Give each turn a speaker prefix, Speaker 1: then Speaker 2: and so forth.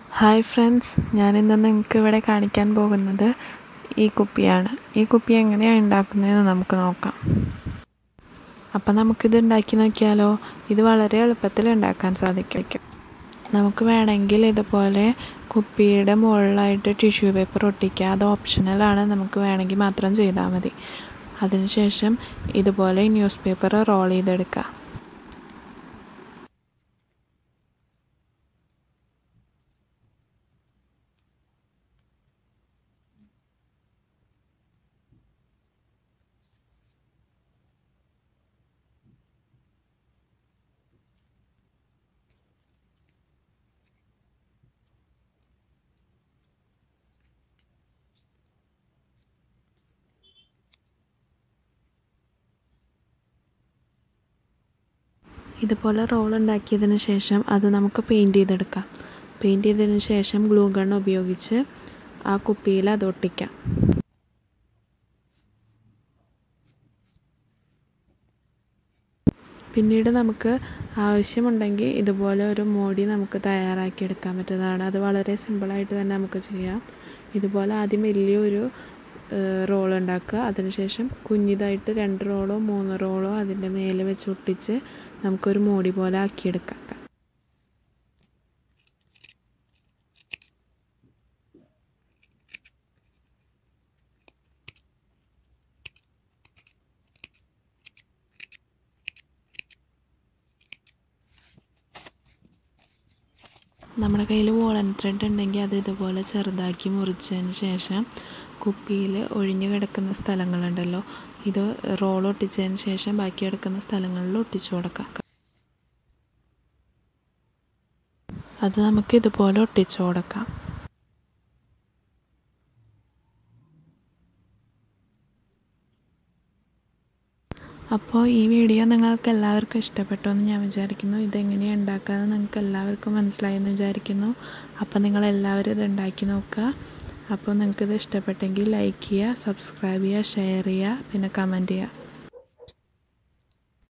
Speaker 1: hi friends ഞാനിന്ന് നിങ്ങൾക്ക് ഇവിടെ കാണിക്കാൻ പോകുന്നത് ഈ കുപ്പിയാണ് ഈ കുപ്പി എങ്ങനെയാണ് ഉണ്ടാക്കുന്നതെന്ന് നമുക്ക് നോക്കാം അപ്പം നമുക്കിത് ഉണ്ടാക്കി നോക്കിയാലോ ഇത് വളരെ എളുപ്പത്തിൽ ഉണ്ടാക്കാൻ സാധിക്കും നമുക്ക് വേണമെങ്കിൽ ഇതുപോലെ കുപ്പിയുടെ മുകളിലായിട്ട് ടിഷ്യൂ പേപ്പർ ഒട്ടിക്കുക അത് ഓപ്ഷണലാണ് നമുക്ക് വേണമെങ്കിൽ മാത്രം ചെയ്താൽ മതി അതിനുശേഷം ഇതുപോലെ ന്യൂസ് പേപ്പർ റോൾ ചെയ്തെടുക്കുക ഇതുപോലെ റോൾ ഉണ്ടാക്കിയതിന് ശേഷം അത് നമുക്ക് പെയിൻറ് ചെയ്തെടുക്കാം പെയിൻറ് ചെയ്തതിന് ശേഷം ഗ്ലൂ ഗൺ ഉപയോഗിച്ച് ആ കുപ്പിയിൽ അത് ഒട്ടിക്കാം പിന്നീട് നമുക്ക് ആവശ്യമുണ്ടെങ്കിൽ ഇതുപോലെ ഒരു മോടി നമുക്ക് തയ്യാറാക്കി എടുക്കാൻ പറ്റുന്നതാണ് അത് വളരെ സിമ്പിളായിട്ട് തന്നെ നമുക്ക് ചെയ്യാം ഇതുപോലെ ആദ്യം വലിയൊരു റോൾ ഉണ്ടാക്കുക അതിനുശേഷം കുഞ്ഞിതായിട്ട് രണ്ട് റോളോ മൂന്ന് റോളോ അതിൻ്റെ മേലെ വെച്ച് ഒട്ടിച്ച് നമുക്കൊരു മോടി പോലെ ആക്കിയെടുക്കാം നമ്മുടെ കയ്യിൽ വോളൻ ത്രെഡ് ഉണ്ടെങ്കിൽ അത് ഇതുപോലെ ചെറുതാക്കി മുറിച്ചതിന് ശേഷം കുപ്പിയിൽ ഒഴിഞ്ഞു കിടക്കുന്ന സ്ഥലങ്ങളുണ്ടല്ലോ ഇത് റോൾ ഒട്ടിച്ചതിന് ശേഷം ബാക്കി കിടക്കുന്ന സ്ഥലങ്ങളിൽ ഒട്ടിച്ചു കൊടുക്കാം അത് നമുക്ക് ഇതുപോലെ ഒട്ടിച്ചു കൊടുക്കാം അപ്പോൾ ഈ വീഡിയോ നിങ്ങൾക്ക് എല്ലാവർക്കും ഇഷ്ടപ്പെട്ടു എന്ന് ഞാൻ വിചാരിക്കുന്നു ഇതെങ്ങനെയാണ് ഉണ്ടാക്കാമെന്ന് നിങ്ങൾക്ക് എല്ലാവർക്കും മനസ്സിലായെന്ന് വിചാരിക്കുന്നു അപ്പോൾ നിങ്ങൾ എല്ലാവരും ഇത് ഉണ്ടാക്കി നോക്കുക അപ്പോൾ നിങ്ങൾക്കിത് ഇഷ്ടപ്പെട്ടെങ്കിൽ ലൈക്ക് ചെയ്യുക സബ്സ്ക്രൈബ് ചെയ്യുക ഷെയർ ചെയ്യുക പിന്നെ കമൻറ്റ് ചെയ്യുക